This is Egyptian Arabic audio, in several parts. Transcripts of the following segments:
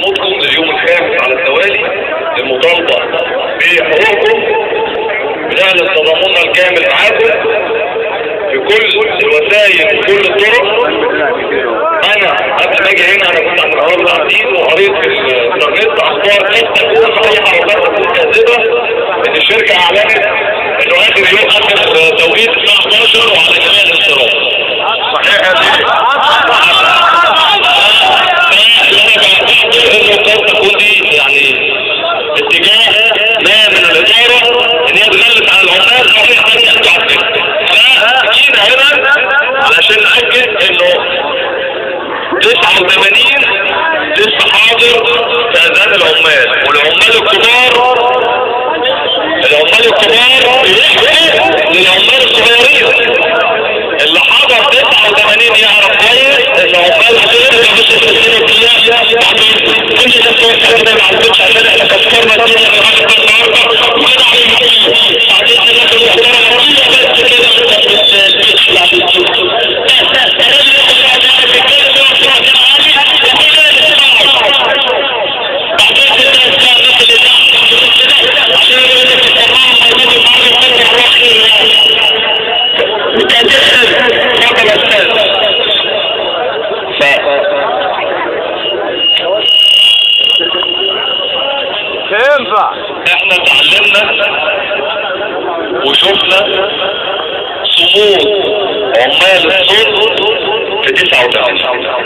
صمودكم لليوم الخامس على التوالي للمطالبة بحقوقكم بنعلن تضامننا الكامل معاكم في كل الوسائل وكل الطرق انا قبل ما اجي هنا انا كنت عند النهارده عديد وقريت في الانترنت اخبار قد تكون صحيحه وقد تكون كاذبه ان الشركه اعلنت انه اخر يوم اخر توقيت الساعه 11 وعلى جميع الانصراف صحيح انه قد تكون دي يعني اتجاه ما من الاداره ان هي تغلس على العمال او في حاجه انتوا عارفينها فجينا هنا علشان ناكد انه 89 لسه حاضر في اذان العمال والعمال الكبار العمال الكبار بيحكوا للعمال الصغيرين اللي حضر 89 يعرف كويس ان عمال الصغير مش هيستخدموا فيها كل ده توقف كده مع البيت عشان احنا كسرنا الدنيا في العصر النهارده وكده على بعدين الناس المحترمه كلها بس كده ينفع احنا اتعلمنا وشفنا صمود عمال الصلب في 89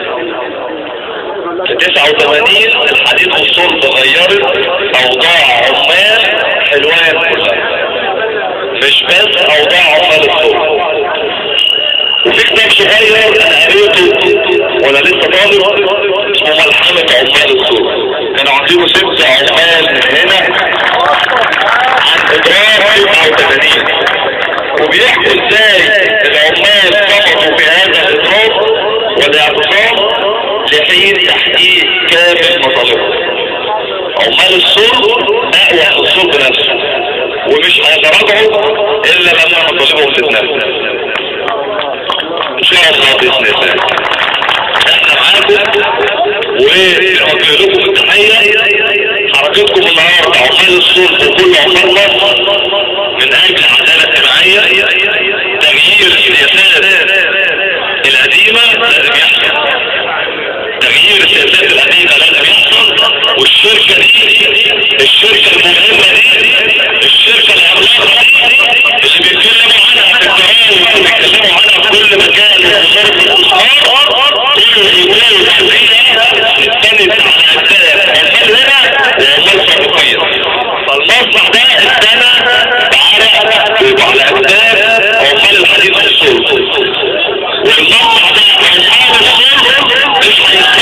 في 89 الحديد والصلب غيرت اوضاع عمال حلوان كلها مش بس اوضاع عمال الصلب وفي كتاب صغير انا قريته وانا لسه طالب اسمه ملحمة عمال الصلب كانوا عاملينه ست عمال هنا عن اضرار 89 وبيحكوا ازاي العمال سقطوا في هذا الاضرار والاعتصام لحين تحقيق كامل مطالبهم عمال الصلب اقوى في الصلب نفسه ومش هيتراجعوا الا لما مطالبهم تتنفذ ان شاء الله باذن الله احنا معاكم ونوجه لكم التحيه حركتكم النهارده عمال الصلب وكل عمال مصر من اجل عداله اجتماعيه تغيير السياسات القديمه لازم يحصل تغيير السياسات القديمه لازم يحصل والشركه دي الشركه المهمه دي الشركه العملاقه دي اللي بيتكلموا عنها في التراوح وبيتكلموا عنها في كل مكان ووزاره الاستثمار كل الوجود فيها استند على اهداف عمال هنا وعمال صرفيه فالمصنع ده استنى بعرق وعلى اهداف عمال الحديد والصلب والمصنع ده عمال الصلب مش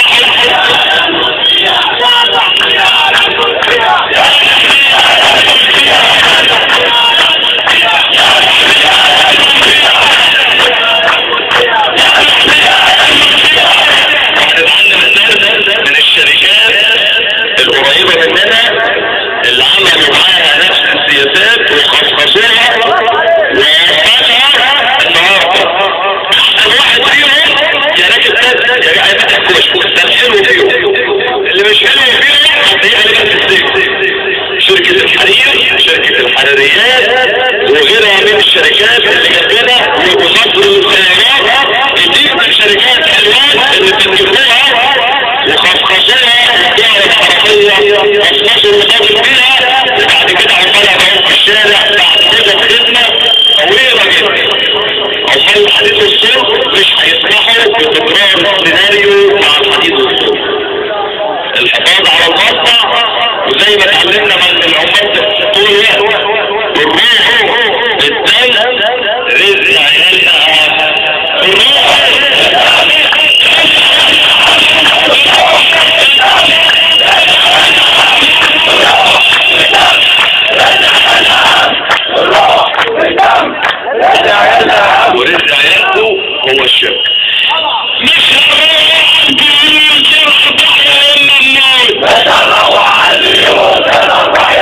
هنتعلم الناس من الشركات القريبة مننا اللي عملوا معاها نفس السياسات وخصخصوها ووقفتها النهارده احسن واحد فيهم يا راكب تاكسي يا جاي فاتح كشك ده الحلو فيهم اللي مش حلو فيهم هتلاقيه اللي في السجن شركة الحرير شركة الحراريات وغيرها من الشركات اللي جنبنا ومصر للسيارات كتير من شركات حلوان اللي بتجيبوها وخصخصوها وبيعوا الحرامية خصخصوا المقابل بيها وبعد كده عمالها بقوا في الشارع بعد كده خدمة طويلة جدا عمال الحديد والصلب مش هيسمحوا بتكرار سيناريو مع الحديد والصلب الحفاظ على المصنع وزي ما اتعلمنا من العمال طول الوقت الروح الدم رزق عيالنا الروح ورزق عيالكم هو الشرك مش هنروح عند الجرح بحر الا النار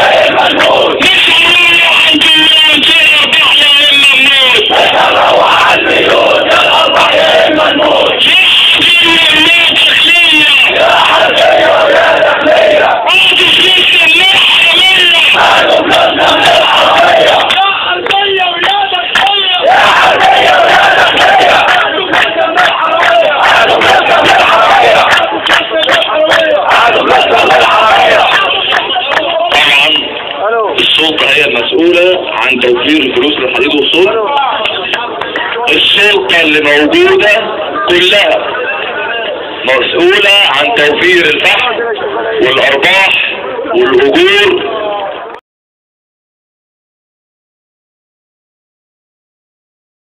السلطة هي المسؤولة عن توفير الفلوس للحديد والصلب السلطة اللي موجودة كلها مسؤولة عن توفير الفحم والأرباح والأجور